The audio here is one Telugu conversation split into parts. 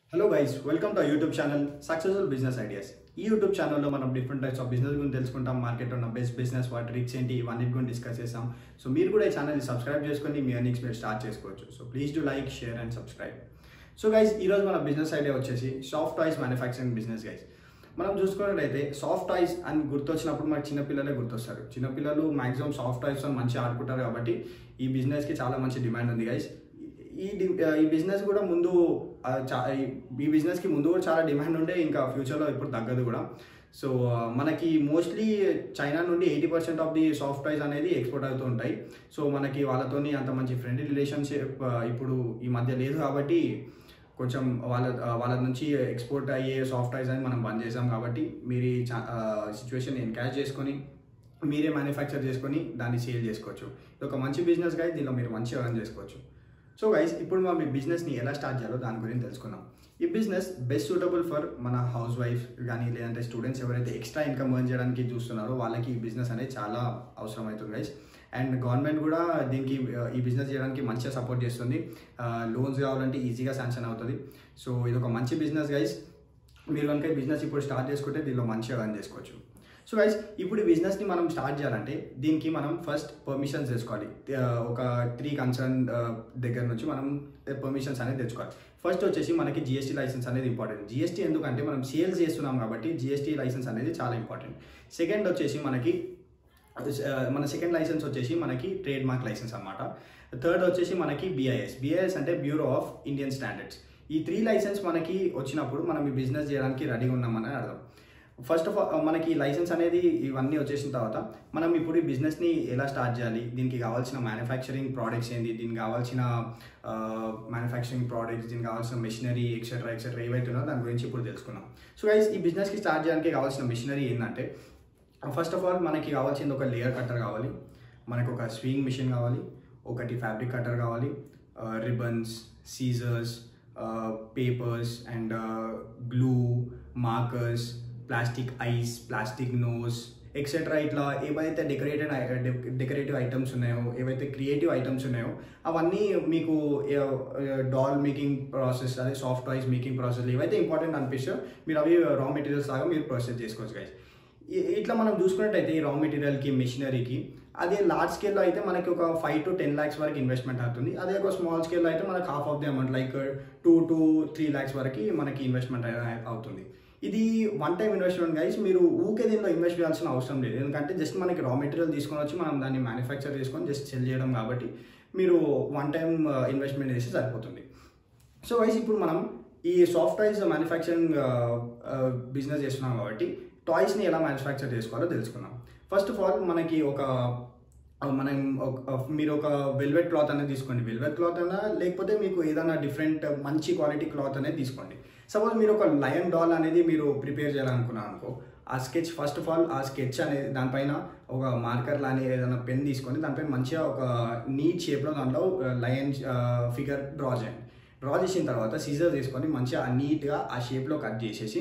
hello guys welcome to YouTube channel successful business ideas ఈ యూట్యూబ్ ఛానల్లో మనం డిఫరెంట్ టైప్స్ ఆఫ్ బిజినెస్ గురించి తెలుసుకుంటాం మార్కెట్ ఉన్న బెస్ట్ బిజినెస్ వాటి ట్రిక్స్ ఏంటి ఇవన్నీ గురించి డిస్కస్ చేస్తాం సో మీరు కూడా ఈ ఛానల్ని సబ్స్క్రైబ్ చేసుకొని మీ ఎర్నింగ్స్ మీరు స్టార్ట్ చేసుకోవచ్చు so please do like share and subscribe so guys ఈరోజు మన బిజినెస్ ఐడియా వచ్చేసి soft toys manufacturing business guys మనం చూసుకున్నట్టయితే సాఫ్ట్ టాయ్స్ అని గుర్తొచ్చినప్పుడు మనకి చిన్నపిల్లలే గుర్తొస్తారు చిన్నపిల్లలు మాక్సిమం సాఫ్ట్ టాయ్స్ మంచిగా ఆడుకుంటారు కాబట్టి ఈ బిజినెస్కి చాలా మంచి డిమాండ్ ఉంది గైస్ ఈ డి- ఈ బిజినెస్ కూడా ముందు ఆ, చా- ఈ- ఈ బిజినెస్కి ముందు కూడా చాలా డిమాండ్ ఉండే ఇంకా ఫ్యూచర్లో ఇప్పుడు తగ్గదు కూడా సో ఆ, మనకి మోస్ట్లీ చైనా నుండి eighty percent of the soft toys అనేది ఎక్స్పోర్ట్ అవుతూ ఉంటాయి సో మనకి వాళ్ళతోని అంత మంచి ఫ్రెండ్లీ రిలేషన్షిప్ ఇప్పుడు ఈ మధ్య లేదు కాబట్టి కొంచెం వాళ్ళ ఆ, వాళ్ళ నుంచి ఎక్స్పోర్ట్ అయ్యే సాఫ్ట్ టాయ్స్ అని మనం బంద్ చేసాం కాబట్టి మీరు ఈ సిచ్యువేషన్ ఎన్కాష్ చేసుకొని మీరే మ్యానుఫ్యాక్చర్ చేసుకొని దాన్ని సేల్ చేసుకోవచ్చు ఇది ఒక మంచి బిజినెస్ గా దీనిలో మీరు మంచిగా రన్ చేసుకోవచ్చు సో గైస్ ఇప్పుడు మనం ఈ బిజినెస్ని ఎలా స్టార్ట్ చేయాలో దాని గురించి తెలుసుకుందాం ఈ బిజినెస్ బెస్ట్ సూటబుల్ ఫర్ మన హౌస్ వైఫ్ కానీ లేదంటే స్టూడెంట్స్ ఎవరైతే ఎక్స్ట్రా ఇన్కమ్ ఎర్న్ చేయడానికి చూస్తున్నారో వాళ్ళకి ఈ బిజినెస్ అనేది చాలా అవసరం అవుతుంది గైస్ అండ్ గవర్నమెంట్ కూడా దీనికి ఆ, ఈ బిజినెస్ చేయడానికి మంచిగా సపోర్ట్ చేస్తుంది లోన్స్ కావాలంటే ఈజీగా శాంక్షన్ అవుతుంది సో ఇది ఒక మంచి బిజినెస్ గైస్ మీరు కనుక ఈ బిజినెస్ ఇప్పుడు స్టార్ట్ చేసుకుంటే దీనిలో మంచిగా రన్ చేసుకోవచ్చు సో గైస్ ఇప్పుడు ఈ బిజినెస్ని మనం స్టార్ట్ చేయాలంటే దీనికి మనం ఫస్ట్ పర్మిషన్స్ తెచ్చుకోవాలి ఆ, ఒక త్రీ కన్సర్న్ దగ్గర నుంచి మనం పర్మిషన్స్ అనేది తెచ్చుకోవాలి ఫస్ట్ వచ్చేసి మనకి జిఎస్టీ లైసెన్స్ అనేది ఇంపార్టెంట్ జిఎస్టీ ఎందుకంటే మనం సేల్స్ చేస్తున్నాం కాబట్టి జిఎస్టీ లైసెన్స్ అనేది చాలా ఇంపార్టెంట్ సెకండ్ వచ్చేసి మనకి ఆ, మన సెకండ్ లైసెన్స్ వచ్చేసి మనకి ట్రేడ్ మార్క్ లైసెన్స్ అనమాట థర్డ్ వచ్చేసి మనకి బిఐఎస్ బిఐఎస్ అంటే బ్యూరో ఆఫ్ ఇండియన్ స్టాండర్డ్స్ ఈ త్రీ లైసెన్స్ మనకి వచ్చినప్పుడు మనం ఈ బిజినెస్ చేయడానికి రెడీగా ఉన్నామని అర్థం ఫస్ట్ ఆఫ్ ఆల్ మనకి లైసెన్స్ అనేది ఇవన్నీ వచ్చేసిన తర్వాత మనం ఇప్పుడు ఈ బిజినెస్ని ఎలా స్టార్ట్ చేయాలి దీనికి కావాల్సిన మ్యానుఫ్యాక్చరింగ్ ప్రోడక్ట్స్ ఏంది దీనికి కావాల్సిన మ్యానుఫ్యాక్చరింగ్ ప్రోడక్ట్స్ దీనికి కావాల్సిన మెషినరీ ఎక్సెట్రా ఎక్సెట్రా ఏవైతే ఉన్నాయో దాని గురించి ఇప్పుడు తెలుసుకుందాం సో గైస్ ఈ బిజినెస్కి స్టార్ట్ చేయడానికి కావాల్సిన మెషినరీ ఏంటంటే ఫస్ట్ ఆఫ్ ఆల్ మనకి కావాల్సింది ఒక లేయర్ కట్టర్ కావాలి మనకు ఒక స్వింగ్ మిషన్ కావాలి ఒకటి ఫ్యాబ్రిక్ కట్టర్ కావాలి ribbons scissors papers and glue markers plastic eyes plastic nose etcetera ఇట్లా ఏవైతే డెకరేటెడ్ డెకరేటివ్ ఐటమ్స్ ఉన్నాయో ఏవైతే క్రియేటివ్ ఐటమ్స్ ఉన్నాయో అవన్నీ మీకు డాల్ మేకింగ్ ప్రాసెస్ అదే సాఫ్ట్ టాయ్స్ మేకింగ్ ప్రాసెస్ ఏవైతే ఇంపార్టెంట్ అనిపిస్తాయో మీరు అవి రా మెటీరియల్స్ లాగా మీరు ప్రాసెస్ చేసుకోవచ్చు గైస్ ఇ- ఇట్లా మనం చూసుకున్నట్టయితే ఈ రా మెటీరియల్కి మెషినరీకి అదే లార్జ్ స్కేల్లో అయితే మనకి ఒక ఫైవ్ టు టెన్ ల్యాక్స్ వరకు ఇన్వెస్ట్మెంట్ అవుతుంది అదే ఒక స్మాల్ స్కేల్లో అయితే మనకి half of the amount like two to three lakhs వరకు మనకి ఇన్వెస్ట్మెంట్ అవుతుంది ఇది వన్ టైం ఇన్వెస్ట్మెంట్ గైస్ మీరు ఊకే దీనిలో ఇన్వెస్ట్ చేయాల్సిన అవసరం లేదు ఎందుకంటే జస్ట్ మనకి రా మెటీరియల్ తీసుకొని వచ్చి మనం దాన్ని మ్యానుఫ్యాక్చర్ చేసుకొని జస్ట్ సెల్ చేయడం కాబట్టి మీరు వన్ టైం ఇన్వెస్ట్మెంట్ చేస్తే సరిపోతుంది సో వైస్ ఇప్పుడు మనం ఈ సాఫ్ట్ టాయ్స్ మ్యానుఫ్యాక్చరింగ్ బిజినెస్ చేస్తున్నాం కాబట్టి టాయ్స్ని ఎలా మ్యానుఫ్యాక్చర్ చేసుకోవాలో తెలుసుకుందాం ఫస్ట్ ఆఫ్ ఆల్ మనకి ఒక ఆ, మనం ఒక- మీరు ఒక వెల్వెట్ క్లాత్ అనేది తీసుకోండి వెల్వెట్ క్లాత్ అయినా లేకపోతే మీకు ఏదైనా డిఫరెంట్ మంచి క్వాలిటీ క్లాత్ అనేది తీసుకోండి సపోజ్ మీరు ఒక లయన్ డాల్ అనేది మీరు ప్రిపేర్ చేయాలనుకున్నారు అనుకో ఆ స్కెచ్ ఫస్ట్ ఆఫ్ ఆల్ ఆ స్కెచ్ అనేది దానిపైన ఒక మార్కర్ లాని ఏదైనా పెన్ తీసుకొని దానిపైన మంచిగా ఒక నీట్ షేప్లో దాంట్లో లయన్ ఫిగర్ డ్రా చేయండి డ్రా చేసిన తర్వాత సీజర్ తీసుకొని మంచిగా నీట్గా ఆ షేప్లో కట్ చేసేసి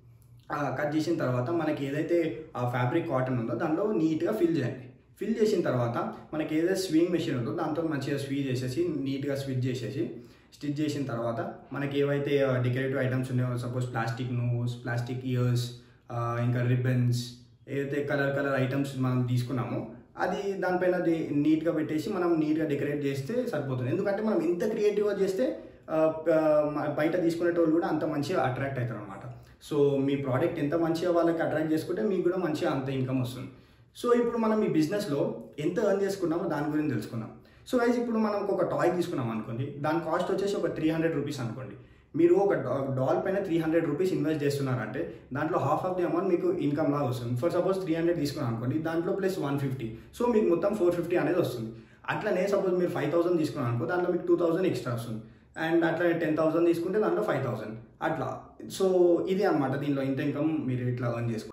కట్ చేసిన తర్వాత మనకి ఏదైతే ఆ ఫ్యాబ్రిక్ కాటన్ ఉందో దానిలో నీట్గా ఫిల్ చేయండి ఫిల్ చేసిన తర్వాత మనకి ఏదైతే స్వింగ్ మెషిన్ ఉందో దాంతో మంచిగా స్వీ చేసేసి నీట్గా స్విచ్ చేసేసి స్టిచ్ చేసిన తర్వాత మనకి ఏవైతే డెకరేటివ్ ఐటమ్స్ ఉన్నాయో suppose plastic nose plastic ears ఇంకా రిబన్స్ ఏదైతే కలర్ కలర్ ఐటమ్స్ మనం తీసుకున్నామో అది దానిపైన అది నీట్గా పెట్టేసి మనం నీట్గా డెకరేట్ చేస్తే సరిపోతుంది ఎందుకంటే మనం ఎంత క్రియేటివ్గా చేస్తే ఆ, ఆ, మ- బయట తీసుకునేటోళ్ళు కూడా అంత మంచిగా అట్రాక్ట్ అవుతారు అనమాట సో మీ ప్రోడక్ట్ ఎంత మంచిగా వాళ్ళకి అట్రాక్ట్ చేసుకుంటే మీకు కూడా మంచిగా అంత ఇన్కమ్ వస్తుంది సో ఇప్పుడు మనం ఈ బిజినెస్లో ఎంత ఎర్న్ చేసుకున్నామో దాని గురించి తెలుసుకుందాం సో గైస్ ఇప్పుడు మనం ఒక టాయ్ తీసుకున్నాం అనుకోండి దాని కాస్ట్ వచ్చేసి ఒక త్రీ హండ్రెడ్ రూపీస్ అనుకోండి మీరు ఒక డాల్ పైన త్రీ హండ్రెడ్ రూపీస్ ఇన్వెస్ట్ చేస్తున్నారంటే దాంట్లో హాఫ్ ఆఫ్ ది అమౌంట్ మీకు ఇన్కమ్ లాగా వస్తుంది ఫర్ సపోజ్ త్రీ హండ్రెడ్ తీసుకున్నాం అనుకోండి దాంట్లో ప్లస్ వన్ ఫిఫ్టీ సో మీకు మొత్తం ఫోర్ ఫిఫ్టీ అనేది వస్తుంది అట్లనే సపోజ్ మీరు ఫైవ్ థౌసండ్ తీసుకున్నాం అనుకో దాంట్లో మీకు టూ థౌసండ్ ఎక్స్ట్రా వస్తుంది అండ్ అట్లా టెన్ థౌసండ్ తీసుకుంటే దాంట్లో ఫైవ్ థౌసండ్ అట్లా సో ఇది అనమాట దీనిలో ఇంత ఇన్కమ్ మీరు ఇట్లా ఎర్న్ చేసుకో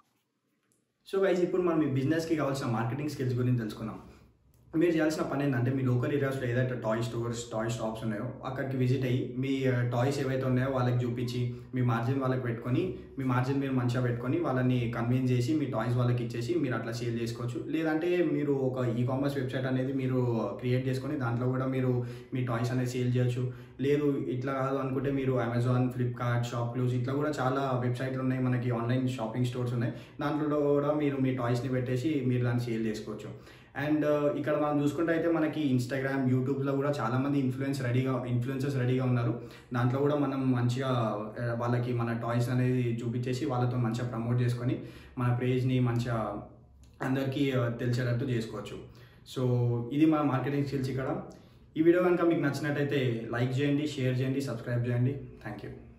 సో గైజ్ ఇప్పుడు మనం ఈ బిజినెస్కి కావాల్సిన మార్కెటింగ్ స్కిల్స్ గురించి తెలుసుకుందాం మీరు చేయాల్సిన పని ఏంటంటే మీ లోకల్ ఏరియాస్లో ఏదైతే టాయ్ స్టోర్స్ టాయ్ షాప్స్ ఉన్నాయో అక్కడికి విజిట్ అయ్యి మీ టాయ్స్ ఏవైతే ఉన్నాయో వాళ్ళకి చూపించి మీ మార్జిన్ వాళ్ళకి పెట్టుకొని మీ మార్జిన్ మీరు మంచిగా పెట్టుకొని వాళ్ళని కన్విన్స్ చేసి మీ టాయ్స్ వాళ్ళకి ఇచ్చేసి మీరు అట్లా సేల్ చేసుకోవచ్చు లేదంటే మీరు ఒక ఈ కామర్స్ వెబ్సైట్ అనేది మీరు క్రియేట్ చేసుకొని దాంట్లో కూడా మీరు మీ టాయ్స్ అనేది సేల్ చేయొచ్చు లేదు ఇట్లా కాదు అనుకుంటే మీరు అమెజాన్ ఫ్లిప్కార్ట్ షాప్ క్లూస్ ఇట్లా కూడా చాలా వెబ్సైట్లు ఉన్నాయి మనకి ఆన్లైన్ షాపింగ్ స్టోర్స్ ఉన్నాయి దాంట్లో కూడా మీరు మీ టాయ్స్ని పెట్టేసి మీరు దాన్ని సేల్ చేసుకోవచ్చు అండ్ ఇక్కడ మనం చూసుకుంటే అయితే మనకి ఇన్స్టాగ్రామ్ యూట్యూబ్లో కూడా చాలా మంది ఇన్ఫ్లుయెన్స్ రెడీగా ఇన్ఫ్లుయెన్సర్స్ రెడీగా ఉన్నారు దాంట్లో కూడా మనం మంచిగా ఆ, వాళ్ళకి మన టాయ్స్ అనేది చూపించేసి వాళ్ళతో మంచిగా ప్రమోట్ చేసుకొని మన ప్రేజ్ని మంచిగా అందరికీ ఆ, తెలిసేటట్టు చేసుకోవచ్చు సో ఇది మన మార్కెటింగ్ స్కిల్స్ ఇక్కడ ఈ వీడియో కనుక మీకు నచ్చినట్టయితే లైక్ చేయండి షేర్ చేయండి సబ్స్క్రైబ్ చేయండి థ్యాంక్ యూ